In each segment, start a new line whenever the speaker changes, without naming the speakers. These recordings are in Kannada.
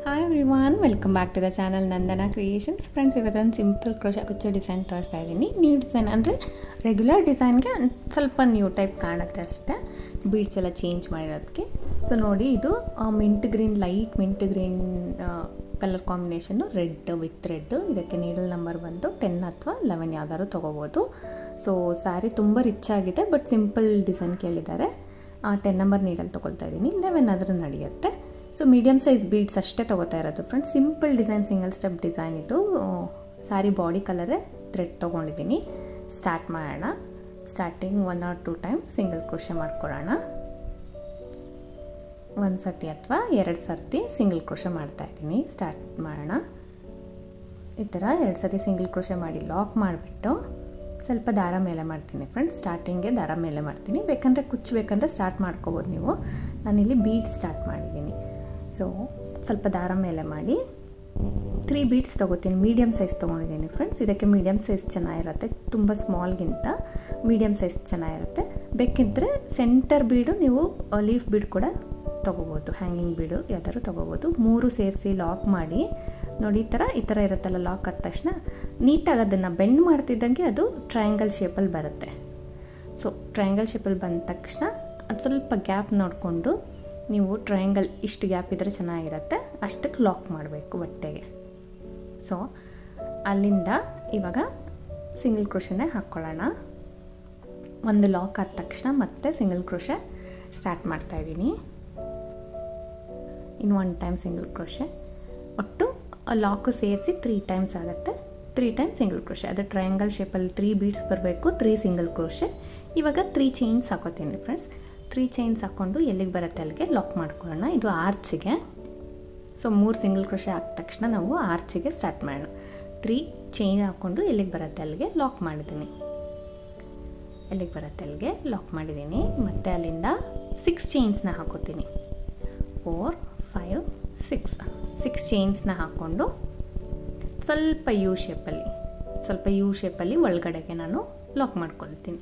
hi everyone welcome back to the channel Nandana creations friends ಇವತ್ತೊಂದು ಸಿಂಪಲ್ ಕ್ರೋಶ ಕುಚ್ಚು ಡಿಸೈನ್ ತೋರಿಸ್ತಾ ಇದ್ದೀನಿ ನ್ಯೂ ಡಿಸೈನ್ ಅಂದರೆ ರೆಗ್ಯುಲರ್ ಡಿಸೈನ್ಗೆ ಸ್ವಲ್ಪ ನ್ಯೂ ಟೈಪ್ ಕಾಣುತ್ತೆ ಅಷ್ಟೇ ಬೀಡ್ಸ್ ಎಲ್ಲ ಚೇಂಜ್ ಮಾಡಿರೋದಕ್ಕೆ ಸೊ ನೋಡಿ ಇದು mint green light mint green colour ಕಾಂಬಿನೇಷನ್ನು ರೆಡ್ ವಿತ್ ರೆಡ್ ಇದಕ್ಕೆ ನೀಡಲ್ ನಂಬರ್ ಬಂದು ಟೆನ್ ಅಥವಾ ಲೆವೆನ್ ಯಾವ್ದಾದ್ರು ತೊಗೋಬೋದು ಸೊ ಸ್ಯಾರಿ ತುಂಬ ರಿಚ್ ಆಗಿದೆ ಬಟ್ ಸಿಂಪಲ್ ಡಿಸೈನ್ ಕೇಳಿದ್ದಾರೆ ಟೆನ್ ನಂಬರ್ ನೀಡಲ್ ತೊಗೊಳ್ತಾ ಇದ್ದೀನಿ ಲೆವೆನ್ ಆದರೂ ನಡೆಯುತ್ತೆ ಸೊ ಮೀಡಿಯಮ್ ಸೈಜ್ ಬೀಡ್ಸ್ ಅಷ್ಟೇ ತೊಗೋತಾ ಇರೋದು friends simple design single step design ಇದು ಸ್ಯಾರಿ ಬಾಡಿ ಕಲರೇ ಥ್ರೆಡ್ ತೊಗೊಂಡಿದ್ದೀನಿ ಸ್ಟಾರ್ಟ್ ಮಾಡೋಣ starting one or two times single crochet ಮಾಡ್ಕೊಳ್ಳೋಣ ಒಂದು ಸರ್ತಿ ಅಥವಾ ಎರಡು ಸರ್ತಿ ಸಿಂಗಲ್ ಕ್ರೋಶೆ ಮಾಡ್ತಾಯಿದ್ದೀನಿ ಸ್ಟಾರ್ಟ್ ಮಾಡೋಣ ಈ ಥರ ಎರಡು ಸರ್ತಿ ಸಿಂಗಲ್ ಕ್ರೋಶೆ ಮಾಡಿ ಲಾಕ್ ಮಾಡಿಬಿಟ್ಟು ಸ್ವಲ್ಪ ದಾರ ಮೇಲೆ ಮಾಡ್ತೀನಿ ಫ್ರೆಂಡ್ಸ್ ಸ್ಟಾರ್ಟಿಂಗ್ಗೆ ದಾರ ಮೇಲೆ ಮಾಡ್ತೀನಿ ಬೇಕಂದರೆ ಕುಚ್ಚಬೇಕಂದ್ರೆ ಸ್ಟಾರ್ಟ್ ಮಾಡ್ಕೋಬೋದು ನೀವು ನಾನಿಲ್ಲಿ ಬೀಡ್ ಸ್ಟಾರ್ಟ್ ಮಾಡಿದ್ದೀನಿ ಸೊ ಸ್ವಲ್ಪ ದಾರ ಮೇಲೆ ಮಾಡಿ ತ್ರೀ ಬೀಡ್ಸ್ ತೊಗೋತೀನಿ ಮೀಡಿಯಮ್ ಸೈಜ್ ತೊಗೊಂಡಿದ್ದೀನಿ ಫ್ರೆಂಡ್ಸ್ ಇದಕ್ಕೆ ಮೀಡಿಯಮ್ ಸೈಜ್ ಚೆನ್ನಾಗಿರುತ್ತೆ ತುಂಬ ಸ್ಮಾಲ್ಗಿಂತ ಮೀಡಿಯಮ್ ಸೈಜ್ ಚೆನ್ನಾಗಿರುತ್ತೆ ಬೇಕಿದ್ದರೆ ಸೆಂಟರ್ ಬೀಡು ನೀವು ಲೀಫ್ ಬೀಡ್ ಕೂಡ ತೊಗೋಬೋದು ಹ್ಯಾಂಗಿಂಗ್ ಬೀಡು ಯಾವ್ದಾದ್ರು ತೊಗೋಬೋದು ಮೂರು ಸೇರಿಸಿ ಲಾಕ್ ಮಾಡಿ ನೋಡಿ ಈ ಥರ ಈ ಥರ ಇರುತ್ತಲ್ಲ ಲಾಕ್ ಆದ ತಕ್ಷಣ ನೀಟಾಗಿ ಅದನ್ನು ಬೆಂಡ್ ಮಾಡ್ತಿದ್ದಂಗೆ ಅದು ಟ್ರಯಾಂಗಲ್ ಶೇಪಲ್ಲಿ ಬರುತ್ತೆ ಸೊ ಟ್ರಯಾಂಗಲ್ ಶೇಪಲ್ಲಿ ಬಂದ ತಕ್ಷಣ ಅದು ಸ್ವಲ್ಪ ಗ್ಯಾಪ್ ನೋಡಿಕೊಂಡು ನೀವು ಟ್ರಯಾಂಗಲ್ ಇಷ್ಟು ಗ್ಯಾಪ್ ಇದ್ದರೆ ಚೆನ್ನಾಗಿರುತ್ತೆ ಅಷ್ಟಕ್ಕೆ ಲಾಕ್ ಮಾಡಬೇಕು ಬಟ್ಟೆಗೆ ಸೊ ಅಲ್ಲಿಂದ ಇವಾಗ ಸಿಂಗಲ್ ಕ್ರೋಶನೇ ಹಾಕ್ಕೊಳ್ಳೋಣ ಒಂದು ಲಾಕ್ ಆದ ತಕ್ಷಣ ಮತ್ತೆ ಸಿಂಗಲ್ ಕ್ರೋಶೆ ಸ್ಟಾರ್ಟ್ ಮಾಡ್ತಾಯಿದ್ದೀನಿ ಇನ್ನು ಒನ್ ಟೈಮ್ ಸಿಂಗಲ್ ಕ್ರೋಶೆ ಒಟ್ಟು ಲಾಕು ಸೇರಿಸಿ ತ್ರೀ ಟೈಮ್ಸ್ ಆಗುತ್ತೆ ತ್ರೀ ಟೈಮ್ ಸಿಂಗಲ್ ಕ್ರೋಶೆ ಅದು ಟ್ರಯಾಂಗಲ್ ಶೇಪಲ್ಲಿ ತ್ರೀ ಬೀಡ್ಸ್ ಬರಬೇಕು ತ್ರೀ ಸಿಂಗಲ್ ಕ್ರೋಶೆ ಇವಾಗ ತ್ರೀ ಚೈನ್ಸ್ ಹಾಕೋತೀನಿ ಫ್ರೆಂಡ್ಸ್ ತ್ರೀ ಚೈನ್ಸ್ ಹಾಕ್ಕೊಂಡು ಎಲ್ಲಿಗೆ ಬರುತ್ತೆ ಅಲ್ಲಿಗೆ ಲಾಕ್ ಮಾಡ್ಕೊಳ್ಳೋಣ ಇದು ಆರ್ಚಿಗೆ ಸೊ ಮೂರು ಸಿಂಗಲ್ ಕ್ರೋಶೆ ಹಾಕಿದ ತಕ್ಷಣ ನಾವು ಆರ್ಚಿಗೆ ಸ್ಟಾರ್ಟ್ ಮಾಡೋಣ ತ್ರೀ ಚೈನ್ ಹಾಕ್ಕೊಂಡು ಎಲ್ಲಿಗೆ ಬರುತ್ತೆ ಅಲ್ಲಿಗೆ ಲಾಕ್ ಮಾಡಿದ್ದೀನಿ ಎಲ್ಲಿಗೆ ಬರುತ್ತೆ ಅಲ್ಲಿಗೆ ಲಾಕ್ ಮಾಡಿದ್ದೀನಿ ಮತ್ತು ಅಲ್ಲಿಂದ ಸಿಕ್ಸ್ ಚೈನ್ಸ್ನ ಹಾಕೋತೀನಿ ಫೋರ್ ಫೈವ್ ಸಿಕ್ಸ್ ಸಿಕ್ಸ್ ಚೈನ್ಸ್ನ ಹಾಕ್ಕೊಂಡು ಸ್ವಲ್ಪ ಯು ಶೇಪಲ್ಲಿ ಸ್ವಲ್ಪ ಯು ಶೇಪಲ್ಲಿ ಒಳಗಡೆಗೆ ನಾನು ಲಾಕ್ ಮಾಡ್ಕೊಳ್ತೀನಿ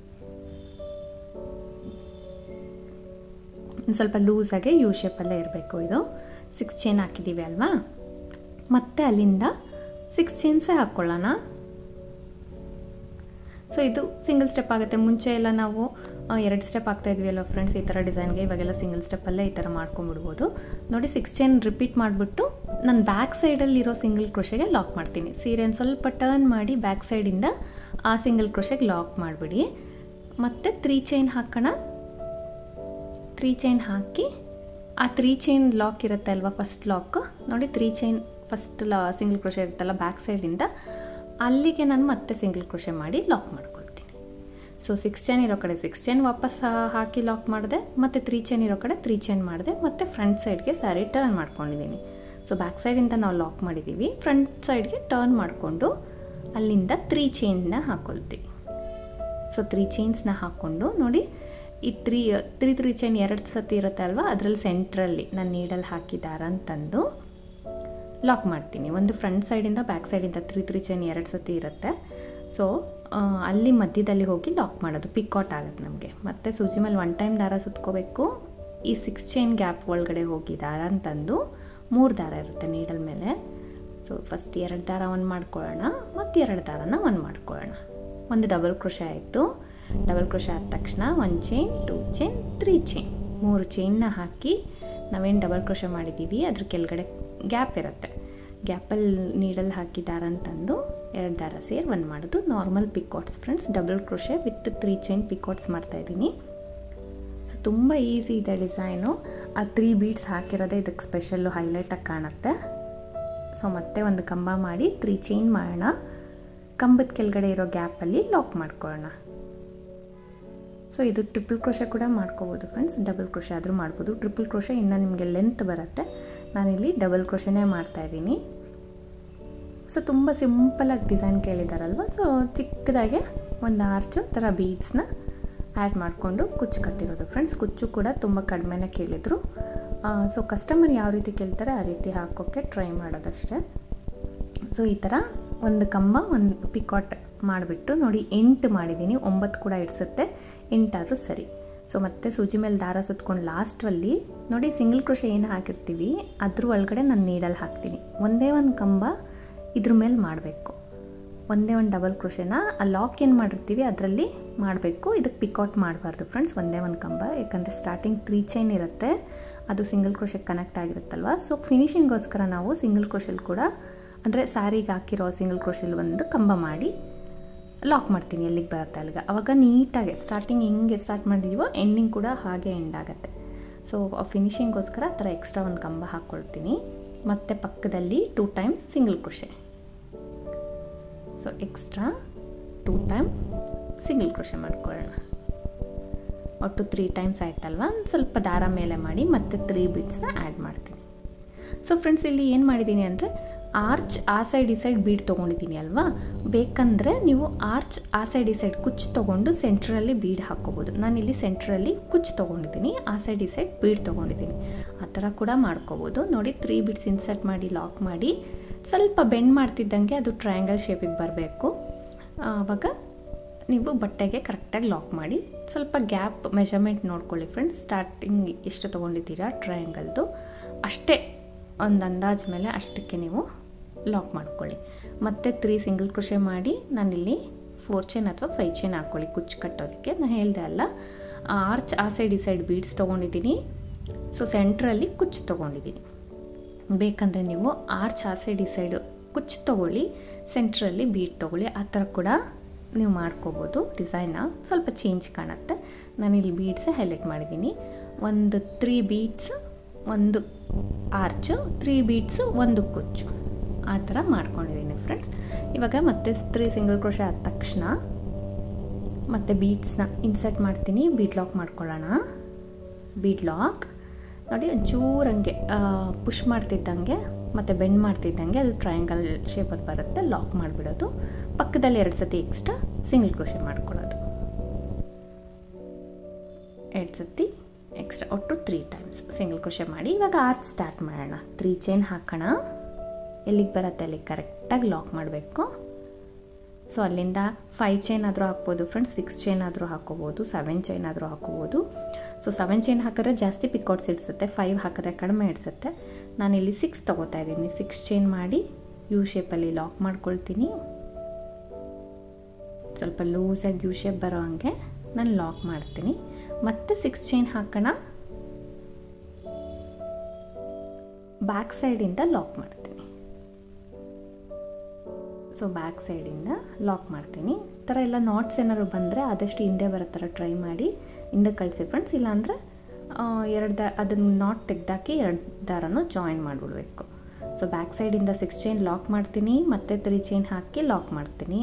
ಸ್ವಲ್ಪ ಲೂಸಾಗೆ ಯು ಶೇಪಲ್ಲೇ ಇರಬೇಕು ಇದು ಸಿಕ್ಸ್ ಚೈನ್ ಹಾಕಿದ್ದೀವಿ ಅಲ್ವಾ ಮತ್ತೆ ಅಲ್ಲಿಂದ ಸಿಕ್ಸ್ ಚೈನ್ಸೇ ಹಾಕ್ಕೊಳ್ಳೋಣ ಸೊ ಇದು ಸಿಂಗಲ್ ಸ್ಟೆಪ್ ಆಗುತ್ತೆ ಮುಂಚೆ ಎಲ್ಲ ನಾವು ಎರಡು ಸ್ಟೆಪ್ ಆಗ್ತಾ ಇದ್ವಿ ಅಲ್ಲ ಫ್ರೆಂಡ್ಸ್ ಈ ಥರ ಡಿಸೈನ್ಗೆ ಇವಾಗೆಲ್ಲ ಸಿಂಗಲ್ ಸ್ಟೆಪ್ಪಲ್ಲೇ ಈ ಥರ ಮಾಡ್ಕೊಂಬಿಡ್ಬೋದು ನೋಡಿ ಸಿಕ್ಸ್ ಚೈನ್ ರಿಪೀಟ್ ಮಾಡಿಬಿಟ್ಟು ನಾನು ಬ್ಯಾಕ್ ಸೈಡಲ್ಲಿ ಇರೋ ಸಿಂಗಲ್ ಕ್ರೋಶೆಗೆ ಲಾಕ್ ಮಾಡ್ತೀನಿ ಸೀರೆನ ಸ್ವಲ್ಪ ಟರ್ನ್ ಮಾಡಿ ಬ್ಯಾಕ್ ಸೈಡಿಂದ ಆ ಸಿಂಗಲ್ ಕ್ರೋಶೆಗೆ ಲಾಕ್ ಮಾಡಿಬಿಡಿ ಮತ್ತು ತ್ರೀ ಚೈನ್ ಹಾಕೋಣ ತ್ರೀ ಚೈನ್ ಹಾಕಿ ಆ ತ್ರೀ ಚೈನ್ ಲಾಕ್ ಇರುತ್ತೆ ಅಲ್ವಾ ಫಸ್ಟ್ ಲಾಕ್ ನೋಡಿ ತ್ರೀ ಚೈನ್ ಫಸ್ಟ್ ಲಾ ಸಿಂಗಲ್ ಕ್ರೋಶೆ ಇರುತ್ತಲ್ಲ ಬ್ಯಾಕ್ ಸೈಡಿಂದ ಅಲ್ಲಿಗೆ ನಾನು ಮತ್ತೆ ಸಿಂಗಲ್ ಕ್ರೋಶೆ ಮಾಡಿ ಲಾಕ್ ಮಾಡ್ಕೊಳ್ತೀನಿ ಸೊ ಸಿಕ್ಸ್ ಚೈನ್ ಇರೋ ಕಡೆ ಸಿಕ್ಸ್ ಚೈನ್ ವಾಪಸ್ ಹಾಕಿ ಲಾಕ್ ಮಾಡಿದೆ ಮತ್ತು ತ್ರೀ ಚೈನ್ ಇರೋ ಕಡೆ ತ್ರೀ ಚೈನ್ ಮಾಡಿದೆ ಮತ್ತು ಫ್ರಂಟ್ ಸೈಡ್ಗೆ ಸ್ಯಾರಿ ಟರ್ನ್ ಮಾಡ್ಕೊಂಡಿದ್ದೀನಿ ಸೊ ಬ್ಯಾಕ್ ಸೈಡಿಂದ ನಾವು ಲಾಕ್ ಮಾಡಿದ್ದೀವಿ ಫ್ರಂಟ್ ಸೈಡ್ಗೆ ಟರ್ನ್ ಮಾಡಿಕೊಂಡು ಅಲ್ಲಿಂದ ತ್ರೀ ಚೈನ್ನ ಹಾಕ್ಕೊಳ್ತೀವಿ ಸೊ ತ್ರೀ ಚೈನ್ಸ್ನ ಹಾಕ್ಕೊಂಡು ನೋಡಿ ಈ ತ್ರೀ ತ್ರೀ ತ್ರೀ ಚೈನ್ ಎರಡು ಸತಿ ಇರುತ್ತೆ ಅಲ್ವಾ ಅದರಲ್ಲಿ ಸೆಂಟ್ರಲ್ಲಿ ನಾನು ನೀಡಲ್ಲಿ ಹಾಕಿದಾರ ಅಂತಂದು ಲಾಕ್ ಮಾಡ್ತೀನಿ ಒಂದು ಫ್ರಂಟ್ ಸೈಡಿಂದ ಬ್ಯಾಕ್ ಸೈಡಿಂದ ತ್ರೀ ತ್ರೀ ಚೈನ್ ಎರಡು ಸತಿ ಇರುತ್ತೆ ಸೊ ಅಲ್ಲಿ ಮಧ್ಯದಲ್ಲಿ ಹೋಗಿ ಲಾಕ್ ಮಾಡೋದು ಪಿಕ್ಔಟ್ ಆಗುತ್ತೆ ನಮಗೆ ಮತ್ತು ಸೂಜಿ ಮೇಲೆ ಒನ್ ಟೈಮ್ ದಾರ ಸುತ್ಕೋಬೇಕು ಈ ಸಿಕ್ಸ್ ಚೈನ್ ಗ್ಯಾಪ್ ಒಳಗಡೆ ಹೋಗಿ ದಾರ ಅಂತಂದು ಮೂರು ದಾರ ಇರುತ್ತೆ ನೀಡಲ್ ಮೇಲೆ ಸೊ ಫಸ್ಟ್ ಎರಡು ದಾರ ಒಂದು ಮಾಡ್ಕೊಳ್ಳೋಣ ಮತ್ತು ಎರಡು ದಾರನ ಒಂದು ಮಾಡ್ಕೊಳ್ಳೋಣ ಒಂದು ಡಬಲ್ ಕ್ರೋಶೆ ಆಯಿತು ಡಬಲ್ ಕ್ರೋಶೆ ಆದ ತಕ್ಷಣ ಒಂದು chain two chain three chain ಮೂರು ಚೈನ್ನ ಹಾಕಿ ನಾವೇನು ಡಬಲ್ ಕ್ರೋಶೆ ಮಾಡಿದ್ದೀವಿ ಅದ್ರ ಕೆಳಗಡೆ ಗ್ಯಾಪ್ ಇರುತ್ತೆ ಗ್ಯಾಪಲ್ಲಿ ನೀಡಲ್ಲಿ ಹಾಕಿ ದಾರ ಅಂತಂದು ಎರಡು ದಾರ ಸೇರಿ ಒಂದು ಮಾಡೋದು normal picots friends double crochet with three chain picots ಮಾಡ್ತಾಯಿದ್ದೀನಿ ಸೊ ತುಂಬ ಈಸಿ ಇದೆ ಡಿಸೈನು ಆ ತ್ರೀ ಬೀಡ್ಸ್ ಹಾಕಿರೋದೇ ಇದಕ್ಕೆ ಸ್ಪೆಷಲ್ಲು ಹೈಲೈಟಾಗಿ ಕಾಣುತ್ತೆ ಸೊ ಮತ್ತೆ ಒಂದು ಕಂಬ ಮಾಡಿ ತ್ರೀ ಚೈನ್ ಮಾಡೋಣ ಕಂಬದ ಕೆಳಗಡೆ ಇರೋ ಗ್ಯಾಪಲ್ಲಿ ಲಾಕ್ ಮಾಡ್ಕೊಳ್ಳೋಣ ಸೊ ಇದು ಟ್ರಿಪಲ್ ಕ್ರೋಶೆ ಕೂಡ ಮಾಡ್ಕೋಬೋದು ಫ್ರೆಂಡ್ಸ್ ಡಬಲ್ ಕ್ರೋಶೆ ಆದರೂ ಮಾಡ್ಬೋದು ಟ್ರಿಪಲ್ ಕ್ರೋಶೆ ಇನ್ನು ನಿಮಗೆ ಲೆಂತ್ ಬರುತ್ತೆ ನಾನಿಲ್ಲಿ ಡಬಲ್ ಕ್ರೋಶೆನೇ ಮಾಡ್ತಾಯಿದ್ದೀನಿ ಸೊ ತುಂಬ ಸಿಂಪಲಾಗಿ ಡಿಸೈನ್ ಕೇಳಿದಾರಲ್ವ ಸೊ ಚಿಕ್ಕದಾಗೆ ಒಂದು ಆರ್ಚು ಥರ ಬೀಡ್ಸ್ನ ಆ್ಯಡ್ ಮಾಡಿಕೊಂಡು ಕುಚ್ಚು ಕಟ್ಟಿರೋದು ಫ್ರೆಂಡ್ಸ್ ಕುಚ್ಚು ಕೂಡ ತುಂಬ ಕಡಿಮೆನೇ ಕೇಳಿದರು ಸೊ ಕಸ್ಟಮರ್ ಯಾವ ರೀತಿ ಕೇಳ್ತಾರೆ ಆ ರೀತಿ ಹಾಕೋಕ್ಕೆ ಟ್ರೈ ಮಾಡೋದಷ್ಟೇ ಸೊ ಈ ಥರ ಒಂದು ಕಂಬ ಒಂದು ಪಿಕಾಟ್ ಮಾಡಿಬಿಟ್ಟು ನೋಡಿ ಎಂಟು ಮಾಡಿದ್ದೀನಿ ಒಂಬತ್ತು ಕೂಡ ಇಡಿಸುತ್ತೆ ಎಂಟಾದರೂ ಸರಿ ಸೊ ಮತ್ತೆ ಸೂಜಿ ಮೇಲೆ ದಾರ ಸುತ್ಕೊಂಡು ಲಾಸ್ಟಲ್ಲಿ ನೋಡಿ ಸಿಂಗಲ್ ಕ್ರೋಶೆ ಏನು ಹಾಕಿರ್ತೀವಿ ಅದ್ರ ಒಳಗಡೆ ನಾನು ನೀಡಲ್ಲಿ ಹಾಕ್ತೀನಿ ಒಂದೇ ಒಂದು ಕಂಬ ಇದ್ರ ಮೇಲೆ ಮಾಡಬೇಕು ಒಂದೇ ಒಂದು ಡಬಲ್ ಕ್ರೋಶೆನ ಆ ಲಾಕ್ ಏನು ಮಾಡಿರ್ತೀವಿ ಅದರಲ್ಲಿ ಮಾಡಬೇಕು ಇದಕ್ಕೆ ಪಿಕೌಟ್ ಮಾಡಬಾರ್ದು ಫ್ರೆಂಡ್ಸ್ ಒಂದೇ ಒಂದು ಕಂಬ ಯಾಕಂದರೆ ಸ್ಟಾರ್ಟಿಂಗ್ ತ್ರೀ ಚೈನ್ ಇರುತ್ತೆ ಅದು ಸಿಂಗಲ್ ಕ್ರೋಶೆಗೆ ಕನೆಕ್ಟ್ ಆಗಿರುತ್ತಲ್ವ ಸೊ ಫಿನಿಶಿಂಗೋಸ್ಕರ ನಾವು ಸಿಂಗಲ್ ಕ್ರೋಶೆಲ್ ಕೂಡ ಅಂದರೆ ಸ್ಯಾರಿಗೆ ಹಾಕಿರೋ ಸಿಂಗಲ್ ಕ್ರೋಶೆಲ್ ಒಂದು ಕಂಬ ಮಾಡಿ ಲಾಕ್ ಮಾಡ್ತೀನಿ ಎಲ್ಲಿಗೆ ಬರುತ್ತೆ ಅಲ್ಲಿಗೆ ಅವಾಗ ನೀಟಾಗಿ ಸ್ಟಾರ್ಟಿಂಗ್ ಹಿಂಗೆ ಸ್ಟಾರ್ಟ್ ಮಾಡಿದೀವೋ ಎಂಡಿಂಗ್ ಕೂಡ ಹಾಗೆ ಎಂಡ್ ಆಗುತ್ತೆ ಸೊ ಫಿನಿಶಿಂಗೋಸ್ಕರ ಆ ಥರ ಎಕ್ಸ್ಟ್ರಾ ಒಂದು ಕಂಬ ಹಾಕ್ಕೊಳ್ತೀನಿ ಮತ್ತು ಪಕ್ಕದಲ್ಲಿ two times single crochet so extra two time single crochet ಮಾಡ್ಕೊಳ್ಳೋಣ ಒಟ್ಟು ತ್ರೀ ಟೈಮ್ಸ್ ಆಯ್ತಲ್ವ ಒಂದು ಸ್ವಲ್ಪ ದಾರ ಮೇಲೆ ಮಾಡಿ ಮತ್ತೆ ತ್ರೀ ಬಿಟ್ಸ್ನ ಆ್ಯಡ್ ಮಾಡ್ತೀನಿ ಸೊ ಫ್ರೆಂಡ್ಸ್ ಇಲ್ಲಿ ಏನು ಮಾಡಿದ್ದೀನಿ ಅಂದರೆ ಆರ್ಚ್ ಆ ಸೈಡ್ ಈ ಸೈಡ್ ಬೀಡ್ ತೊಗೊಂಡಿದ್ದೀನಿ ಅಲ್ವಾ ಬೇಕಂದರೆ ನೀವು ಆರ್ಚ್ ಆ ಸೈಡ್ ಈ ಸೈಡ್ ಕುಚ್ಚು ತೊಗೊಂಡು ಸೆಂಟ್ರಲ್ಲಿ ಬೀಡ್ ಹಾಕ್ಕೋಬೋದು ನಾನಿಲ್ಲಿ ಸೆಂಟ್ರಲ್ಲಿ ಕುಚ್ಚು ತೊಗೊಂಡಿದ್ದೀನಿ ಆ ಸೈಡ್ ಈ ಸೈಡ್ ಬೀಡ್ ತೊಗೊಂಡಿದ್ದೀನಿ ಆ ಥರ ಕೂಡ ಮಾಡ್ಕೋಬೋದು ನೋಡಿ ತ್ರೀ ಬೀಡ್ಸ್ ಇನ್ಸರ್ಟ್ ಮಾಡಿ ಲಾಕ್ ಮಾಡಿ ಸ್ವಲ್ಪ ಬೆಂಡ್ ಮಾಡ್ತಿದ್ದಂಗೆ ಅದು ಟ್ರಯಾಂಗಲ್ ಶೇಪಿಗೆ ಬರಬೇಕು ಆವಾಗ ನೀವು ಬಟ್ಟೆಗೆ ಕರೆಕ್ಟಾಗಿ ಲಾಕ್ ಮಾಡಿ ಸ್ವಲ್ಪ ಗ್ಯಾಪ್ ಮೆಷರ್ಮೆಂಟ್ ನೋಡ್ಕೊಳ್ಳಿ ಫ್ರೆಂಡ್ಸ್ ಸ್ಟಾರ್ಟಿಂಗ್ ಎಷ್ಟು ತೊಗೊಂಡಿದ್ದೀರಾ ಟ್ರಯಾಂಗಲ್ದು ಅಷ್ಟೇ ಒಂದು ಅಂದಾಜು ಮೇಲೆ ಅಷ್ಟಕ್ಕೆ ನೀವು ಲಾಕ್ ಮಾಡ್ಕೊಳ್ಳಿ ಮತ್ತು ತ್ರೀ ಸಿಂಗಲ್ ಕ್ರೋಶೆ ಮಾಡಿ ನಾನಿಲ್ಲಿ ಫೋರ್ ಚೈನ್ ಅಥವಾ ಫೈವ್ ಚೈನ್ ಹಾಕ್ಕೊಳ್ಳಿ ಕುಚ್ಚು ಕಟ್ಟೋದಕ್ಕೆ ನಾನು ಹೇಳಿದೆ ಅಲ್ಲ ಆರ್ಚ್ ಆ ಸೈಡ್ ಈ ಸೈಡ್ ಬೀಡ್ಸ್ ತೊಗೊಂಡಿದ್ದೀನಿ ಸೊ ಸೆಂಟ್ರಲ್ಲಿ ಕುಚ್ಚು ತೊಗೊಂಡಿದ್ದೀನಿ ಬೇಕಂದರೆ ನೀವು ಆರ್ಚ್ ಆ ಸೈಡ್ ಈ ಸೈಡು ಕುಚ್ಚು ತೊಗೊಳ್ಳಿ ಸೆಂಟ್ರಲ್ಲಿ ಬೀಡ್ ತೊಗೊಳ್ಳಿ ಆ ಥರ ಕೂಡ ನೀವು ಮಾಡ್ಕೋಬೋದು ಡಿಸೈನ್ನ ಸ್ವಲ್ಪ ಚೇಂಜ್ ಕಾಣುತ್ತೆ ನಾನಿಲ್ಲಿ ಬೀಡ್ಸೇ ಹೈಲೈಟ್ ಮಾಡಿದ್ದೀನಿ ಒಂದು ತ್ರೀ ಬೀಡ್ಸ್ ಒಂದು ಆರ್ಚು ತ್ರೀ ಬೀಡ್ಸು ಒಂದು ಕುಚ್ಚು ಆ ಥರ ಮಾಡ್ಕೊಂಡಿದ್ದೀನಿ ಫ್ರೆಂಡ್ಸ್ ಇವಾಗ ಮತ್ತೆ ತ್ರೀ ಸಿಂಗಲ್ ಕ್ರೋಶೆ ಆದ ತಕ್ಷಣ ಮತ್ತು ಬೀಡ್ಸ್ನ ಇನ್ಸರ್ಟ್ ಮಾಡ್ತೀನಿ ಬೀಡ್ ಲಾಕ್ ಮಾಡ್ಕೊಳ್ಳೋಣ ಬೀಡ್ ಲಾಕ್ ನೋಡಿ ಒಂಚೂರು ಹಂಗೆ ಪುಷ್ ಮಾಡ್ತಿದ್ದಂಗೆ ಮತ್ತು ಬೆಂಡ್ ಮಾಡ್ತಿದ್ದಂಗೆ ಅದು ಟ್ರಯಾಂಗಲ್ ಶೇಪಲ್ಲಿ ಬರುತ್ತೆ ಲಾಕ್ ಮಾಡಿಬಿಡೋದು ಪಕ್ಕದಲ್ಲಿ ಎರಡು ಸತಿ ಎಕ್ಸ್ಟ್ರಾ ಸಿಂಗಲ್ ಕ್ರೋಶೆ ಮಾಡ್ಕೊಳ್ಳೋದು ಎರಡು ಸತಿ ಎಕ್ಸ್ಟ್ರಾ ಒಟ್ಟು ತ್ರೀ ಟೈಮ್ಸ್ ಸಿಂಗಲ್ ಕ್ರೋಶೆ ಮಾಡಿ ಇವಾಗ ಆರ್ಚ್ ಸ್ಟಾರ್ಟ್ ಮಾಡೋಣ ತ್ರೀ ಚೈನ್ ಹಾಕೋಣ ಎಲ್ಲಿಗೆ ಬರುತ್ತೆ ಅಲ್ಲಿಗೆ ಕರೆಕ್ಟಾಗಿ ಲಾಕ್ ಮಾಡಬೇಕು ಸೊ ಅಲ್ಲಿಂದ ಫೈವ್ ಚೈನ್ ಆದರೂ ಹಾಕ್ಬೋದು ಫ್ರೆಂಡ್ಸ್ ಸಿಕ್ಸ್ ಚೈನ್ ಆದರೂ ಹಾಕೋಬೋದು ಸೆವೆನ್ ಚೈನ್ ಆದರೂ ಹಾಕೋಬೋದು ಸೊ ಸೆವೆನ್ ಚೈನ್ ಹಾಕಿದ್ರೆ ಜಾಸ್ತಿ ಪಿಕೌಟ್ಸ್ ಇಡ್ಸುತ್ತೆ ಫೈವ್ ಹಾಕಿದ್ರೆ ಕಡಿಮೆ ಇಡ್ಸುತ್ತೆ ನಾನಿಲ್ಲಿ ಸಿಕ್ಸ್ ತೊಗೋತಾ ಇದ್ದೀನಿ ಸಿಕ್ಸ್ ಚೈನ್ ಮಾಡಿ ಯು ಶೇಪಲ್ಲಿ ಲಾಕ್ ಮಾಡ್ಕೊಳ್ತೀನಿ ಸ್ವಲ್ಪ ಲೂಸಾಗಿ ಯು ಶೇಪ್ ಬರೋ ಹಂಗೆ ನಾನು ಲಾಕ್ ಮಾಡ್ತೀನಿ ಮತ್ತೆ ಸಿಕ್ಸ್ ಚೈನ್ ಹಾಕೋಣ ಬ್ಯಾಕ್ ಸೈಡಿಂದ ಲಾಕ್ ಮಾಡ್ತೀನಿ ಸೊ ಬ್ಯಾಕ್ ಸೈಡಿಂದ ಲಾಕ್ ಮಾಡ್ತೀನಿ ಈ ಥರ ಎಲ್ಲ ನಾಟ್ಸ್ ಏನಾದ್ರು ಬಂದರೆ ಆದಷ್ಟು ಹಿಂದೆ ಬರೋ ಥರ ಟ್ರೈ ಮಾಡಿ ಹಿಂದೆ ಕಳಿಸಿ ಫ್ರೆಂಡ್ಸ್ ಇಲ್ಲಾಂದರೆ ಎರಡು ದ ಅದನ್ನು ನಾಟ್ ತೆಗ್ದಾಕಿ ಎರಡು ದಾರನೂ ಜಾಯಿನ್ ಮಾಡಿಬಿಡ್ಬೇಕು ಸೊ ಬ್ಯಾಕ್ ಸೈಡಿಂದ ಸಿಕ್ಸ್ ಚೈನ್ ಲಾಕ್ ಮಾಡ್ತೀನಿ ಮತ್ತೆ ತ್ರೀ ಚೈನ್ ಹಾಕಿ ಲಾಕ್ ಮಾಡ್ತೀನಿ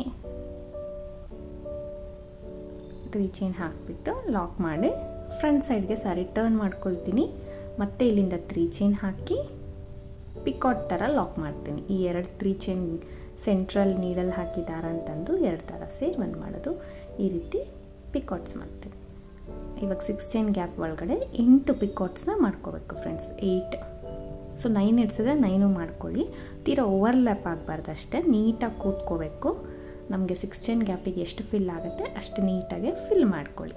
ತ್ರೀ ಚೈನ್ ಹಾಕಿಬಿಟ್ಟು ಲಾಕ್ ಮಾಡಿ ಫ್ರಂಟ್ ಸೈಡ್ಗೆ ಸಾರಿ ಟರ್ನ್ ಮಾಡ್ಕೊಳ್ತೀನಿ ಮತ್ತೆ ಇಲ್ಲಿಂದ ತ್ರೀ ಚೈನ್ ಹಾಕಿ ಪಿಕಾಟ್ ಥರ ಲಾಕ್ ಮಾಡ್ತೀನಿ ಈ ಎರಡು ತ್ರೀ ಚೈನ್ ಸೆಂಟ್ರಲ್ ನೀಡಲ್ ಹಾಕಿ ದಾರ ಅಂತಂದು ಎರಡು ದಾರ ಸೇರಿ ಒಂದು ಮಾಡೋದು ಈ ರೀತಿ ಪಿಕಾಟ್ಸ್ ಮಾಡ್ತೀನಿ ಇವಾಗ ಸಿಕ್ಸ್ ಚೈನ್ ಗ್ಯಾಪ್ ಒಳಗಡೆ ಎಂಟು ಪಿಕಾಟ್ಸ್ನ ಮಾಡ್ಕೋಬೇಕು ಫ್ರೆಂಡ್ಸ್ ಏಯ್ಟ್ ಸೊ ನೈನ್ ಇಡ್ಸಿದ್ರೆ ನೈನು ಮಾಡ್ಕೊಳ್ಳಿ ತೀರಾ ಓವರ್ಲ್ಯಾಪ್ ಆಗಬಾರ್ದು ಅಷ್ಟೇ ನೀಟಾಗಿ ಕೂತ್ಕೋಬೇಕು ನಮಗೆ ಸಿಕ್ಸ್ ಚೈನ್ ಗ್ಯಾಪಿಗೆ ಎಷ್ಟು ಫಿಲ್ ಆಗುತ್ತೆ ಅಷ್ಟು ನೀಟಾಗಿ ಫಿಲ್ ಮಾಡ್ಕೊಳ್ಳಿ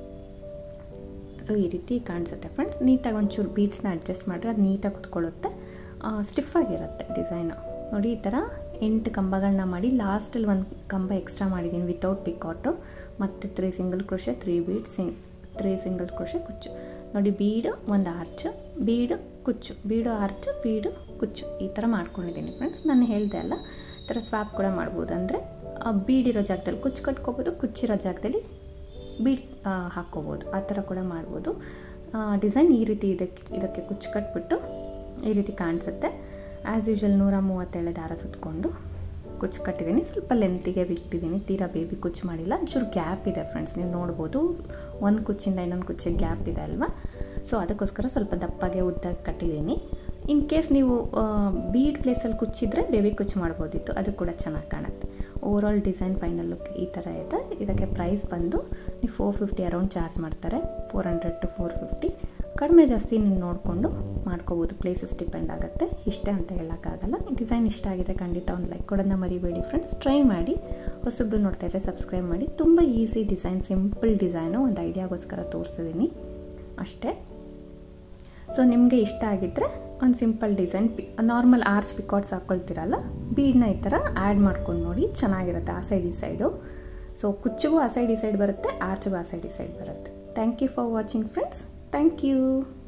ಸೊ ಈ ರೀತಿ ಕಾಣಿಸುತ್ತೆ ಫ್ರೆಂಡ್ಸ್ ನೀಟಾಗಿ ಒಂಚೂರು ಬೀಡ್ಸ್ನ ಅಡ್ಜಸ್ಟ್ ಮಾಡಿದ್ರೆ ಅದು ನೀಟಾಗಿ ಕುತ್ಕೊಳ್ಳುತ್ತೆ ಸ್ಟಿಫಾಗಿರುತ್ತೆ ಡಿಸೈನು ನೋಡಿ ಈ ಥರ ಎಂಟು ಕಂಬಗಳನ್ನ ಮಾಡಿ ಲಾಸ್ಟಲ್ಲಿ ಒಂದು ಕಂಬ ಎಕ್ಸ್ಟ್ರಾ ಮಾಡಿದ್ದೀನಿ ವಿತೌಟ್ ಪಿಕಾಟು ಮತ್ತು three single crochet three bead single three single crochet ಕುಚ್ಚು ನೋಡಿ ಬೀಡು ಒಂದು ಆರ್ಚು ಬೀಡು ಕುಚ್ಚು ಬೀಡು ಆರ್ಚು ಬೀಡು ಕುಚ್ಚು ಈ ಥರ ಮಾಡ್ಕೊಂಡಿದ್ದೀನಿ ಫ್ರೆಂಡ್ಸ್ ನಾನು ಹೇಳಿದೆ ಅಲ್ಲ ಈ ಥರ ಸ್ವಾಪ್ ಕೂಡ ಮಾಡ್ಬೋದು ಅಂದರೆ ಬೀಡಿರೋ ಜಾಗದಲ್ಲಿ ಕುಚ್ಚು ಕಟ್ಕೋಬೋದು ಕುಚ್ಚಿರೋ ಜಾಗದಲ್ಲಿ ಬೀಡ್ ಹಾಕ್ಕೋಬೋದು ಆ ಥರ ಕೂಡ ಮಾಡ್ಬೋದು ಡಿಸೈನ್ ಈ ರೀತಿ ಇದಕ್ಕೆ ಇದಕ್ಕೆ ಕುಚ್ಚು ಕಟ್ಬಿಟ್ಟು ಈ ರೀತಿ ಕಾಣಿಸುತ್ತೆ ಆ್ಯಸ್ ಯೂಶ್ವಲ್ ನೂರ ಮೂವತ್ತೇಳು ದಾರ ಸುತ್ತಕೊಂಡು ಕುಚ್ಚು ಕಟ್ಟಿದ್ದೀನಿ ಸ್ವಲ್ಪ ಲೆಂತಿಗೆ ಬಿಟ್ಟಿದ್ದೀನಿ ತೀರಾ ಬೇಬಿ ಕುಚ್ಚು ಮಾಡಿಲ್ಲ ಒಂಚೂರು ಗ್ಯಾಪ್ ಇದೆ ಫ್ರೆಂಡ್ಸ್ ನೀವು ನೋಡ್ಬೋದು ಒಂದು ಕುಚ್ಚಿಂದ ಇನ್ನೊಂದು ಕುಚ್ಚಿಗೆ ಗ್ಯಾಪ್ ಇದೆ ಅಲ್ವಾ ಸೊ ಅದಕ್ಕೋಸ್ಕರ ಸ್ವಲ್ಪ ದಪ್ಪಾಗೆ ಉದ್ದಾಗಿ ಕಟ್ಟಿದ್ದೀನಿ ಇನ್ ಕೇಸ್ ನೀವು ಬೀಡ್ ಪ್ಲೇಸಲ್ಲಿ ಕುಚ್ಚಿದ್ರೆ ಬೇಬಿ ಕುಚ್ಚು ಮಾಡ್ಬೋದಿತ್ತು ಅದು ಕೂಡ ಚೆನ್ನಾಗಿ ಕಾಣುತ್ತೆ ಓವರಾಲ್ ಡಿಸೈನ್ ಫೈನಲ್ ಲುಕ್ ಈ ಥರ ಇದೆ ಇದಕ್ಕೆ ಪ್ರೈಸ್ ಬಂದು ನೀವು ಫೋರ್ ಫಿಫ್ಟಿ ಅರೌಂಡ್ ಚಾರ್ಜ್ ಮಾಡ್ತಾರೆ four hundred to four fifty ಕಡಿಮೆ ಜಾಸ್ತಿ ನೀವು ನೋಡಿಕೊಂಡು ಮಾಡ್ಕೋಬೋದು ಪ್ಲೇಸಸ್ ಡಿಪೆಂಡ್ ಆಗುತ್ತೆ ಇಷ್ಟೇ ಅಂತ ಹೇಳೋಕ್ಕಾಗಲ್ಲ ಡಿಸೈನ್ ಇಷ್ಟ ಆಗಿದೆ ಖಂಡಿತ ಒಂದು ಲೈಕ್ ಕೊಡೋದನ್ನ ಮರಿಬೇಡಿ ಫ್ರೆಂಡ್ಸ್ ಟ್ರೈ ಮಾಡಿ ಹೊಸಬ್ರು ನೋಡ್ತಾ ಇದ್ದರೆ ಸಬ್ಸ್ಕ್ರೈಬ್ ಮಾಡಿ ತುಂಬ ಈಸಿ ಡಿಸೈನ್ ಸಿಂಪಲ್ ಡಿಸೈನು ಒಂದು ಐಡಿಯಾಗೋಸ್ಕರ ತೋರಿಸಿದ್ದೀನಿ ಅಷ್ಟೇ ಸೊ ನಿಮಗೆ ಇಷ್ಟ ಆಗಿದ್ದರೆ ಒಂದು ಸಿಂಪಲ್ ಡಿಸೈನ್ ಪಿ ನಾರ್ಮಲ್ ಆರ್ಚ್ ಪಿಕಾಟ್ಸ್ ಹಾಕ್ಕೊಳ್ತೀರಲ್ಲ ಬೀಡನ್ನ ಈ ಥರ ಆ್ಯಡ್ ಮಾಡ್ಕೊಂಡು ನೋಡಿ ಚೆನ್ನಾಗಿರುತ್ತೆ ಆ ಸೈಡ್ ಈ ಸೈಡು ಸೊ ಕುಚ್ಚಿಗೂ ಆ ಸೈಡ್ ಈ ಸೈಡ್ ಬರುತ್ತೆ ಆರ್ಚ್ಗೂ ಆ ಸೈಡ್ ಈ ಸೈಡ್ ಬರುತ್ತೆ thank you for watching friends thank you